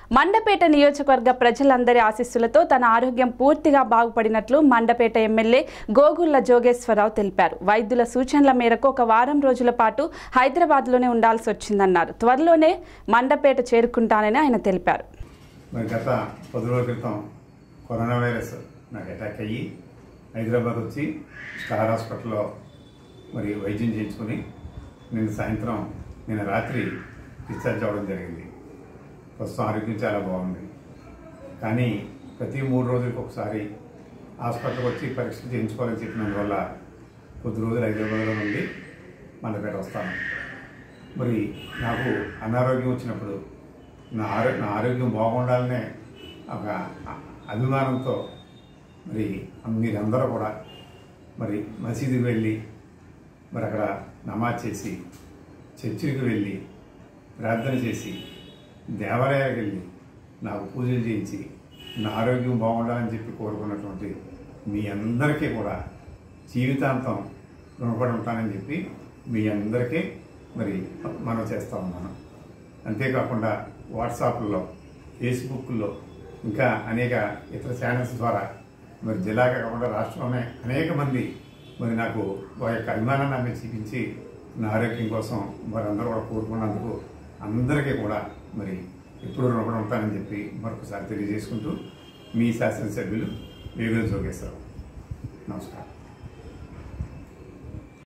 మండపేట నియోజకవర్గ ప్రజలందరి ఆశీస్సులతో తన ఆరోగ్యం పూర్తిగా బాగుపడినట్లు మండపేట ఎమ్మెల్యే గోగుళ్ల జోగేశ్వరరావు తెలిపారు వైద్యుల సూచనల మేరకు ఒక వారం రోజుల పాటు హైదరాబాద్లోనే ఉండాల్సి వచ్చిందన్నారు త్వరలోనే మండపేట చేరుకుంటానని ఆయన తెలిపారు మరి గత పది రోజుల క్రితం కరోనా వైరస్ నాకు అటాక్ అయ్యి హైదరాబాద్ వచ్చి స్టార్ హాస్పిటల్లో మరి వైద్యం చేయించుకొని నిన్న సాయంత్రం నిన్న రాత్రి డిశ్చార్జ్ అవ్వడం జరిగింది ప్రస్తుతం ఆరోగ్యం చాలా బాగుంది కానీ ప్రతి మూడు రోజులకు ఒకసారి హాస్పిటల్కి వచ్చి పరీక్షలు చేయించుకోవాలని చెప్పినందువల్ల కొద్ది రోజులు హైదరాబాద్లో నుండి మండపేట వస్తాను మరి నాకు అనారోగ్యం వచ్చినప్పుడు నా ఆరో నా ఆరోగ్యం బాగుండాలనే ఒక అ- అభిమానంతో మరి మీరందరూ కూడా మరి మసీదుకి వెళ్ళి మరి అక్కడ నమాజ్ చేసి చర్చికి వెళ్ళి ప్రార్థన చేసి దేవాలయాలకు వెళ్ళి నాకు పూజలు చేయించి నా ఆరోగ్యం బాగుండాలని చెప్పి కోరుకున్నటువంటి మీ అందరికీ కూడా జీవితాంతం రుణపడి ఉంటానని చెప్పి మీ అందరికీ మరి మనం చేస్తూ ఉన్నాను అంతేకాకుండా వాట్సాప్లో ఫేస్బుక్లో ఇంకా అనేక ఇతర ఛానల్స్ ద్వారా మరి జిల్లాకే కాకుండా రాష్ట్రంలోనే అనేక మంది మరి నాకు వారి యొక్క అభిమానాన్ని ఆమె చూపించి నా ఆరోగ్యం కోసం వారందరూ కూడా కోరుకున్నందుకు అందరికీ కూడా మరి ఎప్పుడు రుణపడి ఉంటానని చెప్పి మరొకసారి తెలియజేసుకుంటూ మీ శాసనసభ్యులు వేగం జోగేశ్వరరావు నమస్కారం